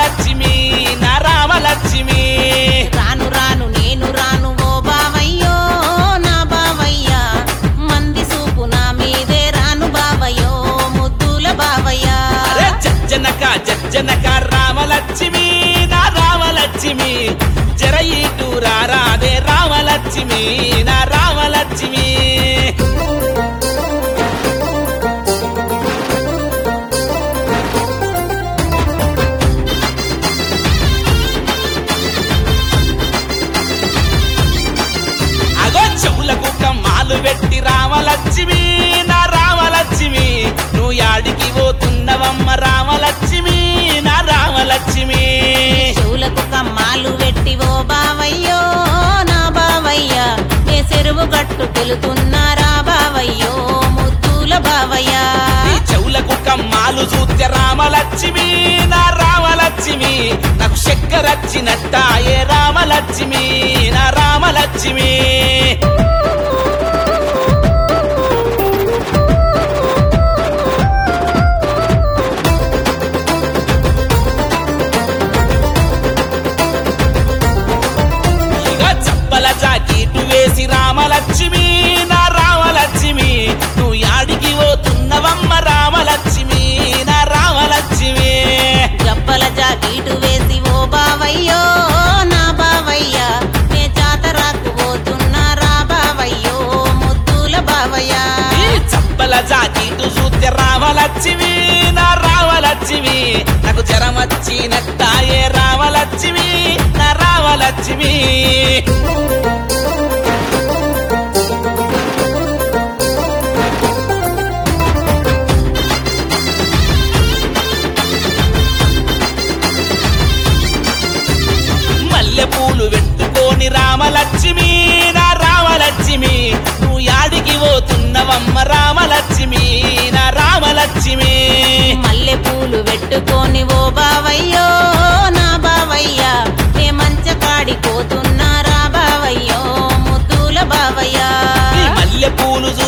రామలక్ష్మి నా రామలక్ష్మి రాను రాను నేను రాను ఓ బావయ్యో నా బావయ్య మంది సూపు నా మీదే రాను బావయ్యో ముద్దుల బావయ్య అరే జజ్జనక జజ్జనక రామలక్ష్మి నా రామలక్ష్మి జర ఇటు రారాదే రామలక్ష్మి నా రామలక్ష్మి అగో చెవులకు కమ్మాలు పెట్టి రామలక్ష్మి నా రామలక్ష్మి నువ్వు యాడికి పోతున్నవమ్మ రామలక్ష్మి నా రామలక్ష్మి చెవులకు కమ్మాలు పెట్టి ఓ బావయ్యో నా బావయ్య నే చెరువు గట్టు తెలుతున్నారా బావయ్యో ముద్దుల బావయ్య నీ చెవులకు కమ్మాలు చూస్తే రామలక్ష్మి నా రామలక్ష్మి నాకు చక్కరచ్చినట్టాయే రామలక్ష్మి నా రామలక్ష్మి ఇక చప్పల జాకీటు వేసి రామలక్ష్మి నా రామలక్ష్మి నువ్వు యాడికి పోతున్నవమ్మ రామలక్ష్మి నా రామలక్ష్మి జబ్బల జాకీటు వేసి ఓ బావయ్యో నా బావయ్య నే జాతరకు పోతున్నారా బావయ్యో ముద్దుల బావయ్య ఈ చప్పల జాకీటు చూస్తే రామలక్ష్మి నా రామలక్ష్మి నాకు జ్వరం వచ్చినట్టాయే రామలక్ష్మి నా రామలక్ష్మి మల్లె పూలు పెట్టుకొని రామలక్ష్మి నా రామలక్ష్మి నువ్వు యాడికి పోతున్నవమ్మ రామలక్ష్మి నా రామలక్ష్మి మల్లె పూలు పెట్టుకొని ఓ బావయ్యో నా బావయ్య నే మంచ కాడి పోతున్నారా బావయ్యో ముద్దుల బావయ్య ఈ మల్లె పూలు